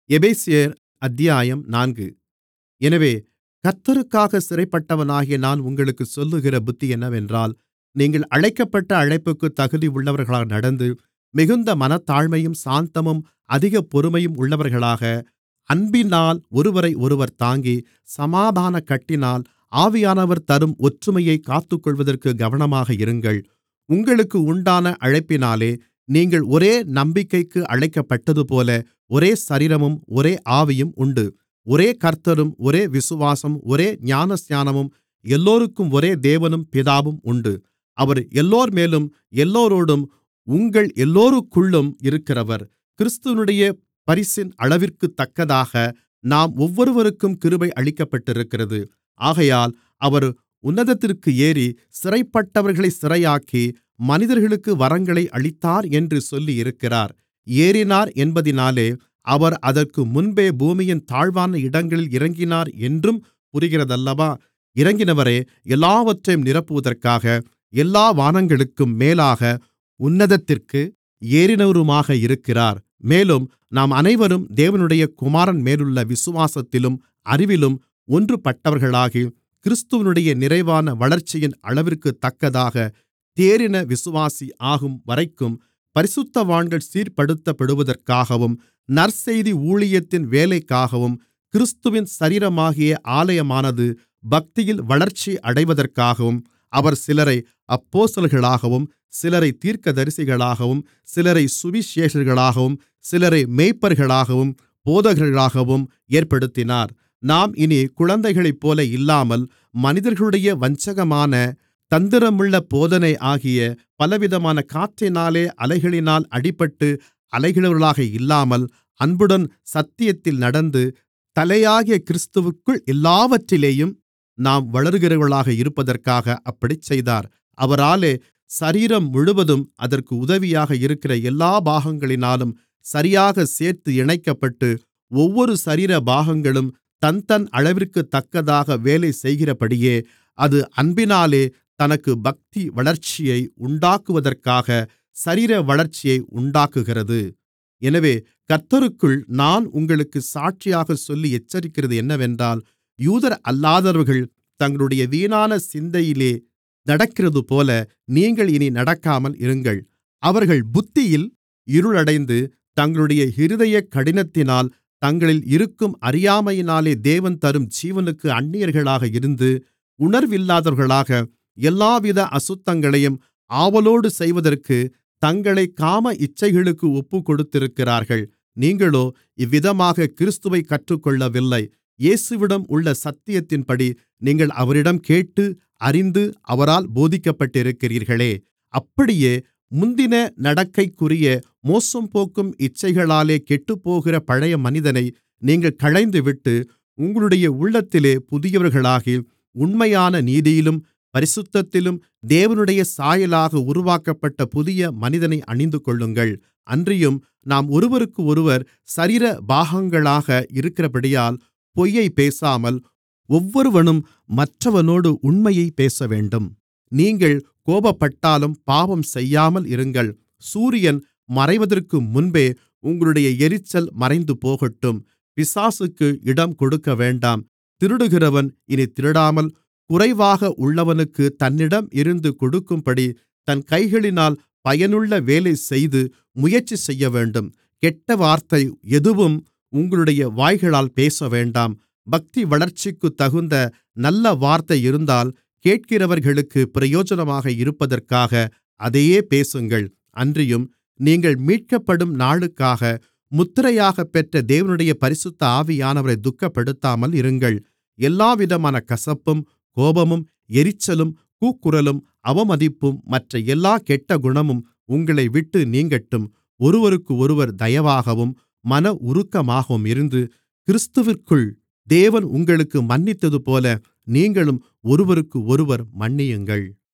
எபேசியர் அத்தியாயம் நான்கு எனவே கர்த்தருக்காகச் சிறைப்பட்டவனாகிய நான் உங்களுக்குச் சொல்லுகிற புத்தி என்னவென்றால் நீங்கள் அழைக்கப்பட்ட அழைப்புக்குத் தகுதியுள்ளவர்களாக நடந்து மிகுந்த மனத்தாழ்மையும் சாந்தமும் அதிக பொறுமையும் உள்ளவர்களாக அன்பினால் ஒருவரையொருவர் தாங்கி சமாதானக் கட்டினால் ஆவியானவர் தரும் ஒற்றுமையைக் காத்துக்கொள்வதற்கு கவனமாக இருங்கள் உங்களுக்கு உண்டான அழைப்பினாலே நீங்கள் ஒரே நம்பிக்கைக்கு அழைக்கப்பட்டதுபோல ஒரே சரீரமும் ஒரே ஆவியும் உண்டு ஒரே கர்த்தரும் ஒரே விசுவாசமும் ஒரே ஞானஸ்நானமும் எல்லோருக்கும் ஒரே தேவனும் பிதாவும் உண்டு அவர் எல்லோர்மேலும் எல்லோரோடும் உங்கள் எல்லோருக்குள்ளும் இருக்கிறவர் கிறிஸ்துவினுடைய பரிசின் அளவிற்குத்தக்கதாக நாம் ஒவ்வொருவருக்கும் கிருபை அளிக்கப்பட்டிருக்கிறது ஆகையால் அவர் உன்னதத்திற்கு ஏறி சிறைப்பட்டவர்களைச் சிறையாக்கி மனிதர்களுக்கு வரங்களை அளித்தார் என்று சொல்லியிருக்கிறார் ஏறினார் என்பதினாலே அவர் அதற்கு முன்பே பூமியின் தாழ்வான இடங்களில் இறங்கினார் என்றும் புரிகிறதல்லவா இறங்கினவரே எல்லாவற்றையும் நிரப்புவதற்காக எல்லா வானங்களுக்கும் மேலாக உன்னதத்திற்கு ஏறினவருமாக இருக்கிறார் மேலும் நாம் அனைவரும் தேவனுடைய குமாரன்மேலுள்ள விசுவாசத்திலும் அறிவிலும் ஒன்றுபட்டவர்களாகி கிறிஸ்துவினுடைய நிறைவான வளர்ச்சியின் அளவிற்குத்தக்கதாக தேறின விசுவாசி ஆகும் வரைக்கும் பரிசுத்தவான்கள் சீர்ப்படுத்தப்படுவதற்காகவும் நற்செய்தி ஊழியத்தின் வேலைக்காகவும் கிறிஸ்துவின் சரீரமாகிய ஆலயமானது பக்தியில் வளர்ச்சி அடைவதற்காகவும் அவர் சிலரை அப்போஸ்தலர்களாகவும் சிலரை தீர்க்கதரிசிகளாகவும் சிலரை சுவிசேஷகர்களாகவும் சிலரை மேய்ப்பர்களாகவும் போதகர்களாகவும் ஏற்படுத்தினார் நாம் இனி குழந்தைகளைப்போல இல்லாமல் மனிதர்களுடைய வஞ்சகமான தந்திரமுள்ள போதனை ஆகிய பலவிதமான காற்றினாலே அலைகளினால் அடிபட்டு அலைகிறவர்களாக இல்லாமல் அன்புடன் சத்தியத்தில் நடந்து தலையாகிய கிறிஸ்துவுக்குள் எல்லாவற்றிலேயும் நாம் வளருகிறவர்களாக இருப்பதற்காக அப்படிச் செய்தார் அவராலே சரீரம் முழுவதும் அதற்கு உதவியாக இருக்கிற எல்லா பாகங்களினாலும் சரியாகச் சேர்த்து இணைக்கப்பட்டு ஒவ்வொரு சரீர பாகங்களும் தன்தன் அளவிற்குத்தக்கதாக வேலை செய்கிறபடியே அது அன்பினாலே தனக்கு பக்தி வளர்ச்சியை உண்டாக்குவதற்காக சரீர வளர்ச்சியை உண்டாக்குகிறது எனவே கர்த்தருக்குள் நான் உங்களுக்குச் சாட்சியாகச் சொல்லி எச்சரிக்கிறது என்னவென்றால் யூதர் அல்லாதவர்கள் தங்களுடைய வீணான சிந்தையிலே நடக்கிறதுபோல நீங்கள் இனி நடக்காமல் இருங்கள் அவர்கள் புத்தியில் இருளடைந்து தங்களுடைய இருதய கடினத்தினால் தங்களில் இருக்கும் அறியாமையினாலே தேவன் தரும் ஜீவனுக்கு அந்நியர்களாக இருந்து உணர்வில்லாதவர்களாக எல்லாவித அசுத்தங்களையும் ஆவலோடு செய்வதற்கு தங்களை காம இச்சைகளுக்கு ஒப்புக்கொடுத்திருக்கிறார்கள் நீங்களோ இவ்விதமாக கிறிஸ்துவைக் கற்றுக்கொள்ளவில்லை இயேசுவிடம் உள்ள சத்தியத்தின்படி நீங்கள் அவரிடம் கேட்டு அறிந்து அவரால் போதிக்கப்பட்டிருக்கிறீர்களே அப்படியே முந்தின நடக்கைக்குரிய மோசம்போக்கும் இச்சைகளாலே கெட்டுப்போகிற பழைய மனிதனை நீங்கள் களைந்துவிட்டு உங்களுடைய உள்ளத்திலே புதியவர்களாகி உண்மையான நீதியிலும் பரிசுத்தத்திலும் தேவனுடைய சாயலாக உருவாக்கப்பட்ட புதிய மனிதனை அணிந்துகொள்ளுங்கள் அன்றியும் நாம் ஒருவருக்கொருவர் சரீர பாகங்களாக இருக்கிறபடியால் பொய்யைப் பேசாமல் ஒவ்வொருவனும் மற்றவனோடு உண்மையைப் பேசவேண்டும் நீங்கள் கோபப்பட்டாலும் பாவம் செய்யாமல் இருங்கள் சூரியன் மறைவதற்கு முன்பே உங்களுடைய எரிச்சல் மறைந்து போகட்டும் பிசாசுக்கு இடம் கொடுக்கவேண்டாம் திருடுகிறவன் இனி திருடாமல் குறைவாக உள்ளவனுக்கு தன்னிடம் இருந்து கொடுக்கும்படி தன் கைகளினால் பயனுள்ள வேலை செய்து முயற்சி செய்யவேண்டும் கெட்ட வார்த்தை எதுவும் உங்களுடைய வாய்களால் பேசவேண்டாம் பக்தி வளர்ச்சிக்குத் தகுந்த நல்ல வார்த்தை இருந்தால் கேட்கிறவர்களுக்கு பிரயோஜனமாக இருப்பதற்காக அதையே பேசுங்கள் அன்றியும் நீங்கள் மீட்கப்படும் நாளுக்காக முத்திரையாகப் பெற்ற தேவனுடைய பரிசுத்த ஆவியானவரை துக்கப்படுத்தாமல் இருங்கள் எல்லாவிதமான கசப்பும் கோபமும் எரிச்சலும் கூக்குரலும் அவமதிப்பும் மற்ற எல்லா கெட்ட குணமும் உங்களை விட்டு நீங்கட்டும் ஒருவருக்கொருவர் தயவாகவும் மன உருக்கமாகவும் இருந்து கிறிஸ்துவிற்குள் தேவன் உங்களுக்கு மன்னித்ததுபோல நீங்களும் ஒருவருக்கொருவர் மன்னியுங்கள்